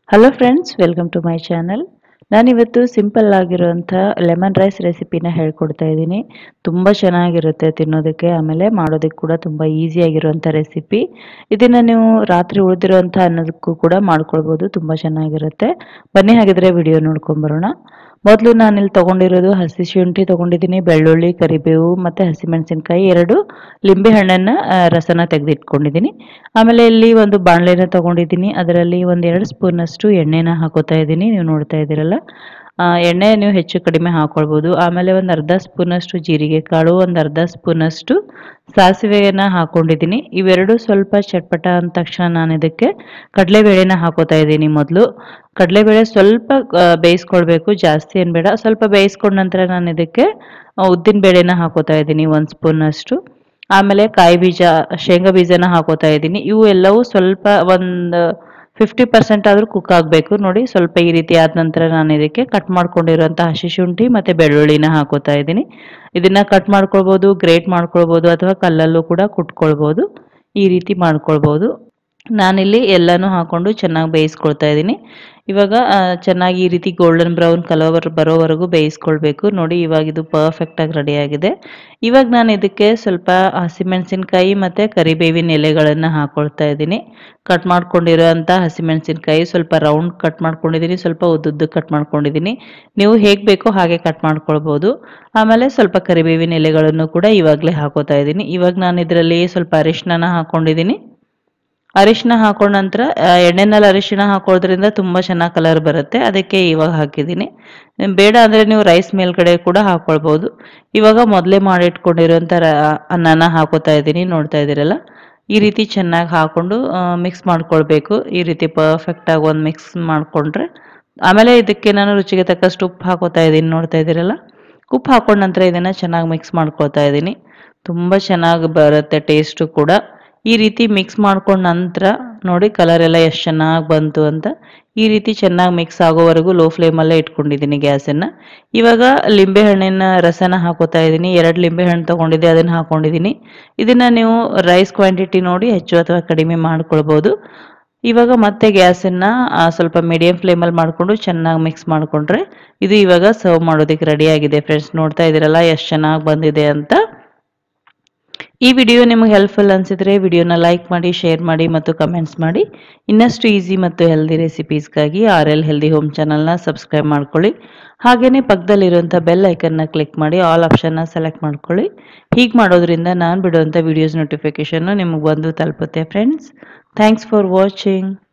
hello friends welcome to my channel ನಾನಿವತ್ತು simple ಆಗಿರುವಂಥ lemon rice ರೆಸಿಪಿನ ಹೇಳ್ಕೊಡ್ತಾ ಇದ್ದೀನಿ ತುಂಬ ಚೆನ್ನಾಗಿರುತ್ತೆ ತಿನ್ನೋದಕ್ಕೆ ಆಮೇಲೆ ಮಾಡೋದಕ್ಕೆ ಕೂಡ ತುಂಬ ಈಸಿಯಾಗಿರುವಂಥ ರೆಸಿಪಿ ಇದನ್ನು ನೀವು ರಾತ್ರಿ ಉಳಿದಿರುವಂಥ ಅನ್ನೋದಕ್ಕೂ ಕೂಡ ಮಾಡ್ಕೊಳ್ಬೋದು ತುಂಬ ಚೆನ್ನಾಗಿರುತ್ತೆ ಬನ್ನಿ ಹಾಗಿದ್ರೆ ವಿಡಿಯೋ ನೋಡ್ಕೊಂಬರೋಣ ಮೊದಲು ನಾನಿಲ್ಲಿ ತೊಗೊಂಡಿರೋದು ಹಸಿ ಶುಂಠಿ ತೊಗೊಂಡಿದ್ದೀನಿ ಬೆಳ್ಳುಳ್ಳಿ ಕರಿಬೇವು ಮತ್ತು ಹಸಿಮೆಣಸಿನ್ಕಾಯಿ ಎರಡು ಲಿಂಬೆ ಹಣ್ಣನ್ನು ರಸನ ತೆಗೆದಿಟ್ಕೊಂಡಿದ್ದೀನಿ ಆಮೇಲೆ ಇಲ್ಲಿ ಒಂದು ಬಾಣಲೆನ ತೊಗೊಂಡಿದ್ದೀನಿ ಅದರಲ್ಲಿ ಒಂದು ಎರಡು ಸ್ಪೂನಷ್ಟು ಎಣ್ಣೆನ ಹಾಕೋತಾ ಇದ್ದೀನಿ ನೀವು ನೋಡ್ತಾ ಇದ್ದೀರಲ್ಲ ಆ, ಎಣ್ಣೆ ನೀವು ಹೆಚ್ಚು ಕಡಿಮೆ ಹಾಕೊಳ್ಬೋದು ಆಮೇಲೆ ಒಂದು ಅರ್ಧ ಸ್ಪೂನಷ್ಟು ಜೀರಿಗೆ ಕಾಳು ಒಂದು ಅರ್ಧ ಸ್ಪೂನಷ್ಟು ಸಾಸಿವೆಯನ್ನು ಹಾಕೊಂಡಿದ್ದೀನಿ ಇವೆರಡು ಸ್ವಲ್ಪ ಚಟ್ಪಟ ಅಂದ ತಕ್ಷಣ ನಾನು ಇದಕ್ಕೆ ಕಡಲೆಬೇಳೆನ ಹಾಕೋತಾ ಇದ್ದೀನಿ ಮೊದಲು ಕಡಲೆಬೇಳೆ ಸ್ವಲ್ಪ ಆ, ಬೇಯಿಸ್ಕೊಳ್ಬೇಕು ಜಾಸ್ತಿ ಏನು ಬೇಡ ಸ್ವಲ್ಪ ಬೇಯಿಸ್ಕೊಂಡ ನಂತರ ನಾನು ಇದಕ್ಕೆ ಉದ್ದಿನ ಬೇಳೆನ ಹಾಕೋತಾ ಇದ್ದೀನಿ ಒಂದು ಸ್ಪೂನಷ್ಟು ಆಮೇಲೆ ಕಾಯಿ ಬೀಜ ಶೇಂಗಾ ಬೀಜನ ಹಾಕೋತಾ ಇದ್ದೀನಿ ಇವು ಎಲ್ಲವೂ ಸ್ವಲ್ಪ ಒಂದು ಫಿಫ್ಟಿ ಪರ್ಸೆಂಟ್ ಆದರೂ ಕುಕ್ ಆಗಬೇಕು ನೋಡಿ ಸ್ವಲ್ಪ ಈ ರೀತಿ ಆದ ನಂತರ ನಾನು ಇದಕ್ಕೆ ಕಟ್ ಮಾಡ್ಕೊಂಡಿರುವಂಥ ಹಸಿ ಶುಂಠಿ ಮತ್ತು ಬೆಳ್ಳುಳ್ಳಿನ ಹಾಕೋತಾ ಇದ್ದೀನಿ ಇದನ್ನು ಕಟ್ ಮಾಡ್ಕೊಳ್ಬೋದು ಗ್ರೇಟ್ ಮಾಡ್ಕೊಳ್ಬೋದು ಅಥವಾ ಕಲ್ಲಲ್ಲೂ ಕೂಡ ಕುಟ್ಕೊಳ್ಬೋದು ಈ ರೀತಿ ಮಾಡ್ಕೊಳ್ಬೋದು ನಾನಿಲ್ಲಿ ಎಲ್ಲನೂ ಹಾಕೊಂಡು ಚೆನ್ನಾಗಿ ಬೇಯಿಸ್ಕೊಳ್ತಾ ಇದ್ದೀನಿ ಇವಾಗ ಆ, ಚೆನ್ನಾಗಿ ಈ ರೀತಿ ಗೋಲ್ಡನ್ ಬ್ರೌನ್ ಕಲರ್ ಬರೋವರೆಗೂ ಬೇಯಿಸ್ಕೊಳ್ಬೇಕು ನೋಡಿ ಇವಾಗ ಇದು ಪರ್ಫೆಕ್ಟಾಗಿ ರೆಡಿಯಾಗಿದೆ ಇವಾಗ ನಾನು ಇದಕ್ಕೆ ಸ್ವಲ್ಪ ಹಸಿಮೆಣಸಿನ್ಕಾಯಿ ಮತ್ತು ಕರಿಬೇವಿನ ಎಲೆಗಳನ್ನು ಹಾಕೊಳ್ತಾ ಇದ್ದೀನಿ ಕಟ್ ಮಾಡ್ಕೊಂಡಿರೋ ಅಂಥ ಹಸಿಮೆಣಸಿನ್ಕಾಯಿ ಸ್ವಲ್ಪ ರೌಂಡ್ ಕಟ್ ಮಾಡ್ಕೊಂಡಿದ್ದೀನಿ ಸ್ವಲ್ಪ ಉದ್ದುದ್ದು ಕಟ್ ಮಾಡ್ಕೊಂಡಿದ್ದೀನಿ ನೀವು ಹೇಗೆ ಬೇಕೋ ಹಾಗೆ ಕಟ್ ಮಾಡ್ಕೊಳ್ಬೋದು ಆಮೇಲೆ ಸ್ವಲ್ಪ ಕರಿಬೇವಿನ ಎಲೆಗಳನ್ನು ಕೂಡ ಇವಾಗಲೇ ಹಾಕೋತಾ ಇದ್ದೀನಿ ಇವಾಗ ನಾನು ಇದರಲ್ಲಿ ಸ್ವಲ್ಪ ಅರಿಶಿನ ಹಾಕೊಂಡಿದ್ದೀನಿ ಅರಿಶಿನ ಹಾಕೊಂಡ ನಂತರ ಆ, ಎಣ್ಣೆನಲ್ಲಿ ಅರಿಶಿನ ಹಾಕೋದ್ರಿಂದ ತುಂಬ ಚೆನ್ನಾಗಿ ಕಲರ್ ಬರುತ್ತೆ ಅದಕ್ಕೆ ಇವಾಗ ಹಾಕಿದ್ದೀನಿ ಬೇಡ ಅಂದರೆ ನೀವು ರೈಸ್ ಮೇಲ್ಗಡೆ ಕೂಡ ಹಾಕೊಳ್ಬೋದು ಇವಾಗ ಮೊದಲೇ ಮಾಡಿಟ್ಕೊಂಡಿರೋಂಥ ರ ಅನ್ನನ ಹಾಕೋತಾ ಇದ್ದೀನಿ ನೋಡ್ತಾ ಇದ್ದೀರಲ್ಲ ಈ ರೀತಿ ಚೆನ್ನಾಗಿ ಹಾಕೊಂಡು ಮಿಕ್ಸ್ ಮಾಡ್ಕೊಳ್ಬೇಕು ಈ ರೀತಿ ಪರ್ಫೆಕ್ಟಾಗಿ ಒಂದು ಮಿಕ್ಸ್ ಮಾಡಿಕೊಂಡ್ರೆ ಆಮೇಲೆ ಇದಕ್ಕೆ ನಾನು ರುಚಿಗೆ ತಕ್ಕಷ್ಟು ಉಪ್ಪು ಹಾಕೋತಾ ಇದ್ದೀನಿ ನೋಡ್ತಾ ಇದ್ದೀರಲ್ಲ ಉಪ್ಪು ಹಾಕೊಂಡ ನಂತರ ಇದನ್ನು ಚೆನ್ನಾಗಿ ಮಿಕ್ಸ್ ಮಾಡ್ಕೊಳ್ತಾ ಇದ್ದೀನಿ ತುಂಬ ಚೆನ್ನಾಗಿ ಬರುತ್ತೆ ಟೇಸ್ಟು ಕೂಡ ಈ ರೀತಿ ಮಿಕ್ಸ್ ಮಾಡ್ಕೊಂಡ ನಂತರ ನೋಡಿ ಕಲರ್ ಎಲ್ಲ ಎಷ್ಟು ಚೆನ್ನಾಗಿ ಬಂತು ಅಂತ ಈ ರೀತಿ ಚೆನ್ನಾಗಿ ಮಿಕ್ಸ್ ಆಗೋವರೆಗೂ ಲೋ ಫ್ಲೇಮಲ್ಲೇ ಇಟ್ಕೊಂಡಿದ್ದೀನಿ ಗ್ಯಾಸನ್ನು ಇವಾಗ ಲಿಂಬೆ ಹಣ್ಣಿನ ರಸನ ಹಾಕೋತಾ ಇದ್ದೀನಿ ಎರಡು ಲಿಂಬೆ ಹಣ್ಣು ತೊಗೊಂಡಿದ್ದೆ ಅದನ್ನು ಹಾಕೊಂಡಿದ್ದೀನಿ ಇದನ್ನು ನೀವು ರೈಸ್ ಕ್ವಾಂಟಿಟಿ ನೋಡಿ ಹೆಚ್ಚು ಅಥವಾ ಕಡಿಮೆ ಮಾಡ್ಕೊಳ್ಬೋದು ಇವಾಗ ಮತ್ತೆ ಗ್ಯಾಸನ್ನು ಸ್ವಲ್ಪ ಮೀಡಿಯಂ ಫ್ಲೇಮಲ್ಲಿ ಮಾಡಿಕೊಂಡು ಚೆನ್ನಾಗಿ ಮಿಕ್ಸ್ ಮಾಡಿಕೊಂಡ್ರೆ ಇದು ಇವಾಗ ಸರ್ವ್ ಮಾಡೋದಕ್ಕೆ ರೆಡಿಯಾಗಿದೆ ಫ್ರೆಂಡ್ಸ್ ನೋಡ್ತಾ ಇದ್ದೀರಲ್ಲ ಎಷ್ಟು ಚೆನ್ನಾಗಿ ಬಂದಿದೆ ಅಂತ ಈ ವಿಡಿಯೋ ನಿಮಗೆ ಹೆಲ್ಪ್ಫುಲ್ ಅನಿಸಿದ್ರೆ ವಿಡಿಯೋನ ಲೈಕ್ ಮಾಡಿ ಶೇರ್ ಮಾಡಿ ಮತ್ತು ಕಮೆಂಟ್ಸ್ ಮಾಡಿ ಇನ್ನಷ್ಟು ಈಸಿ ಮತ್ತು ಹೆಲ್ದಿ ರೆಸಿಪೀಸ್ಗಾಗಿ ಆರ್ ಎಲ್ ಹೆಲ್ದಿ ಹೋಮ್ ಚಾನಲ್ನ ಸಬ್ಸ್ಕ್ರೈಬ್ ಮಾಡ್ಕೊಳ್ಳಿ ಹಾಗೆಯೇ ಪಕ್ಕದಲ್ಲಿರುವಂಥ ಬೆಲ್ ಐಕನ್ನ ಕ್ಲಿಕ್ ಮಾಡಿ ಆಲ್ ಆಪ್ಷನ್ನ ಸೆಲೆಕ್ಟ್ ಮಾಡ್ಕೊಳ್ಳಿ ಹೀಗೆ ಮಾಡೋದ್ರಿಂದ ನಾನು ಬಿಡುವಂಥ ವಿಡಿಯೋಸ್ ನೋಟಿಫಿಕೇಷನ್ನು ನಿಮಗೆ ಬಂದು ತಲುಪುತ್ತೆ ಫ್ರೆಂಡ್ಸ್ ಥ್ಯಾಂಕ್ಸ್ ಫಾರ್ ವಾಚಿಂಗ್